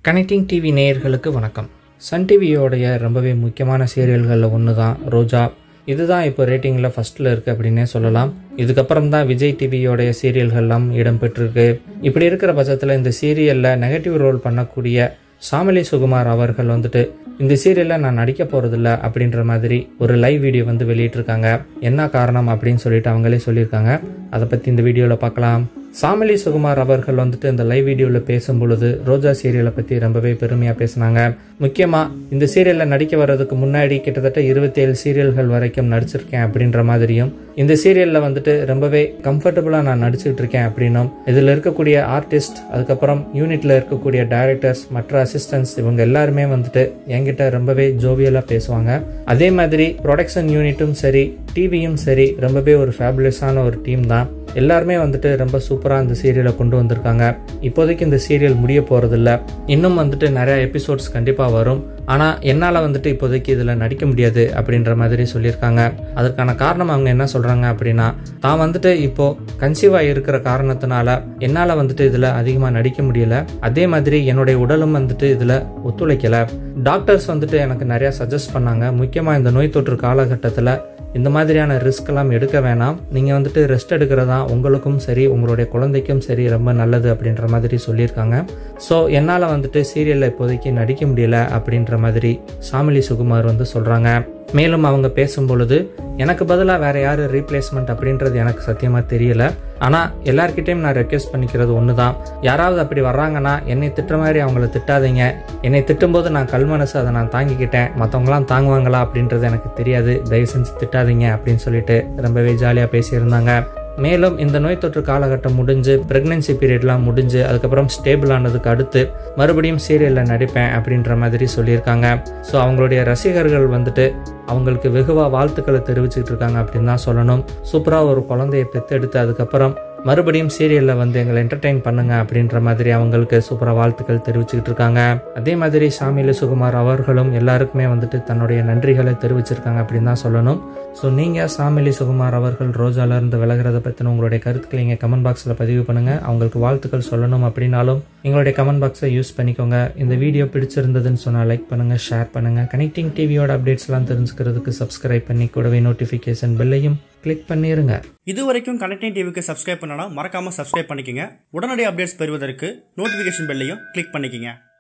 connecting TV நேயர்களுக்கு வணக்கம் Sun டிவியோடைய ரொம்பவே முக்கியமான சீரியல்களில் ஒன்று தான் ரோஜா இதுதான் இப்போ ரேட்டிங்கில் ஃபஸ்ட்டில் இருக்குது அப்படின்னே சொல்லலாம் இதுக்கப்புறம் தான் விஜய் டிவியோடைய சீரியல்கள்லாம் இடம்பெற்றிருக்கு இப்படி இருக்கிற பட்சத்தில் இந்த சீரியலில் நெகட்டிவ் ரோல் பண்ணக்கூடிய சாமலி சுகுமார் அவர்கள் வந்துட்டு இந்த சீரியலில் நான் நடிக்க போகிறதில்ல அப்படின்ற மாதிரி ஒரு லைவ் வீடியோ வந்து வெளியிட்டிருக்காங்க என்ன காரணம் அப்படின்னு சொல்லிட்டு அவங்களே சொல்லியிருக்காங்க அதை பற்றி இந்த வீடியோவில் பார்க்கலாம் சாமலி சுகுமார் அவர்கள் வந்துட்டு இந்த லைவ் வீடியோவில் பேசும் பொழுது ரோஜா சீரியலை பற்றி ரொம்பவே பெருமையாக பேசினாங்க முக்கியமாக இந்த சீரியலில் நடிக்க வர்றதுக்கு முன்னாடி கிட்டத்தட்ட இருபத்தேழு சீரியல்கள் வரைக்கும் நடிச்சிருக்கேன் அப்படின்ற மாதிரியும் இந்த சீரியலில் வந்துட்டு ரொம்பவே கம்ஃபர்டபுளாக நான் நடிச்சுட்டு இருக்கேன் அப்படின்னும் இதில் இருக்கக்கூடிய ஆர்டிஸ்ட் அதுக்கப்புறம் யூனிட்டில் இருக்கக்கூடிய டைரக்டர்ஸ் மற்ற அசிஸ்டன்ட்ஸ் இவங்க எல்லாருமே வந்துட்டு என்கிட்ட ரொம்பவே ஜோவியலாக பேசுவாங்க அதே மாதிரி ப்ரொடக்ஷன் யூனிட்டும் சரி டிவியும் சரி ரொம்பவே ஒரு ஃபேபுலஸான ஒரு டீம் தான் எல்லாருமே வந்துட்டு ரொம்ப சூப்பராக இந்த சீரியலை கொண்டு வந்திருக்காங்க இப்போதைக்கு இந்த சீரியல் முடிய போகிறதில்ல இன்னும் வந்துட்டு நிறைய எபிசோட்ஸ் கண்டிப்பாக வரும் ஆனால் என்னால் வந்துட்டு இப்போதைக்கு இதில் நடிக்க முடியாது அப்படின்ற மாதிரி சொல்லியிருக்காங்க அதற்கான காரணம் அவங்க என்ன சொல்கிறாங்க அப்படின்னா தான் வந்துட்டு இப்போது கன்சீவாக இருக்கிற காரணத்தினால என்னால் வந்துட்டு இதில் அதிகமாக நடிக்க முடியல அதே மாதிரி என்னுடைய உடலும் வந்துட்டு இதில் ஒத்துழைக்கலை டாக்டர்ஸ் வந்துட்டு எனக்கு நிறையா சஜஸ்ட் பண்ணாங்க முக்கியமாக இந்த நோய் தொற்று காலகட்டத்தில் இந்த மாதிரியான ரிஸ்க் எல்லாம் எடுக்க வேணாம் நீங்கள் வந்துட்டு ரெஸ்ட் எடுக்கிறதா உங்களுக்கும் சரி உங்களுடைய குழந்தைக்கும் சரி ரொம்ப நல்லது அப்படின்ற மாதிரி சொல்லியிருக்காங்க ஸோ என்னால் வந்துட்டு சீரியலில் இப்போதைக்கு நடிக்க முடியல அப்படின்ற மாதிரி சாமிலி சுகுமார் வந்து சொல்கிறாங்க மேலும் அவங்க பேசும் பொழுது எனக்கு பதிலாக வேற யார் ரீப்ளேஸ்மெண்ட் அப்படின்றது எனக்கு சத்தியமாக தெரியல ஆனால் எல்லார்கிட்டையும் நான் ரெக்வெஸ்ட் பண்ணிக்கிறது ஒன்று தான் யாராவது அப்படி வர்றாங்கன்னா என்னை திட்டுற மாதிரி அவங்கள திட்டாதீங்க என்னை திட்டும்போது நான் கல்மனசு அதை நான் தாங்கிக்கிட்டேன் மற்றவங்களாம் தாங்குவாங்களா அப்படின்றது எனக்கு தெரியாது தயவு செஞ்சு திட்டாதீங்க அப்படின்னு சொல்லிட்டு ரொம்பவே ஜாலியாக பேசியிருந்தாங்க மேலும் இந்த நோய் தொற்று காலகட்டம் முடிஞ்சு ப்ரெக்னென்சி பீரியட்லாம் முடிஞ்சு அதுக்கப்புறம் ஸ்டேபிள் ஆனதுக்கு அடுத்து மறுபடியும் சீரியலில் நடிப்பேன் அப்படின்ற மாதிரி சொல்லியிருக்காங்க ஸோ அவங்களுடைய ரசிகர்கள் வந்துட்டு அவங்களுக்கு வெகுவாக வாழ்த்துக்களை தெரிவிச்சுட்டு இருக்காங்க அப்படின்னு தான் சொல்லணும் சூப்பராக ஒரு குழந்தைய பெற்றெடுத்து அதுக்கப்புறம் மறுபடியும் சீரியலில் வந்து எங்களை என்டர்டெயின் பண்ணுங்க அப்படின்ற மாதிரி அவங்களுக்கு சூப்பராக வாழ்த்துக்கள் தெரிவிச்சுக்கிட்டு இருக்காங்க அதே மாதிரி சாமியில சுகுமார் அவர்களும் எல்லாருக்குமே வந்துட்டு தன்னுடைய நன்றிகளை தெரிவிச்சிருக்காங்க அப்படின்னு தான் சொல்லணும் ஸோ நீங்கள் சாமிலி சுகுமார் அவர்கள் ரோஜாலேருந்து விலகிறத பற்றின உங்களுடைய கருத்துக்களை நீங்கள் கமெண்ட் பாக்ஸில் பதிவு பண்ணுங்கள் அவங்களுக்கு வாழ்த்துக்கள் சொல்லணும் அப்படின்னாலும் எங்களுடைய கமெண்ட் பாக்ஸை யூஸ் பண்ணிக்கோங்க இந்த வீடியோ பிடிச்சிருந்ததுன்னு சொன்னால் லைக் பண்ணுங்கள் ஷேர் பண்ணுங்கள் கனெக்டிங் டிவியோட அப்டேட்ஸ்லாம் தெரிஞ்சுக்கிறதுக்கு சப்ஸ்கிரைப் பண்ணி கூடவே நோட்டிஃபிகேஷன் பெல்லையும் கிளிக் பண்ணிடுங்க இது வரைக்கும் கனெக்டிங் டிவிக்கு சப்ஸ்கிரைப் பண்ணனா மறக்காமல் சப்ஸ்கிரைப் பண்ணிக்கங்க உடனடி அப்டேட்ஸ் பெறுவதற்கு நோட்டிஃபிகேஷன் பெல்லையும் கிளிக் பண்ணிக்கங்க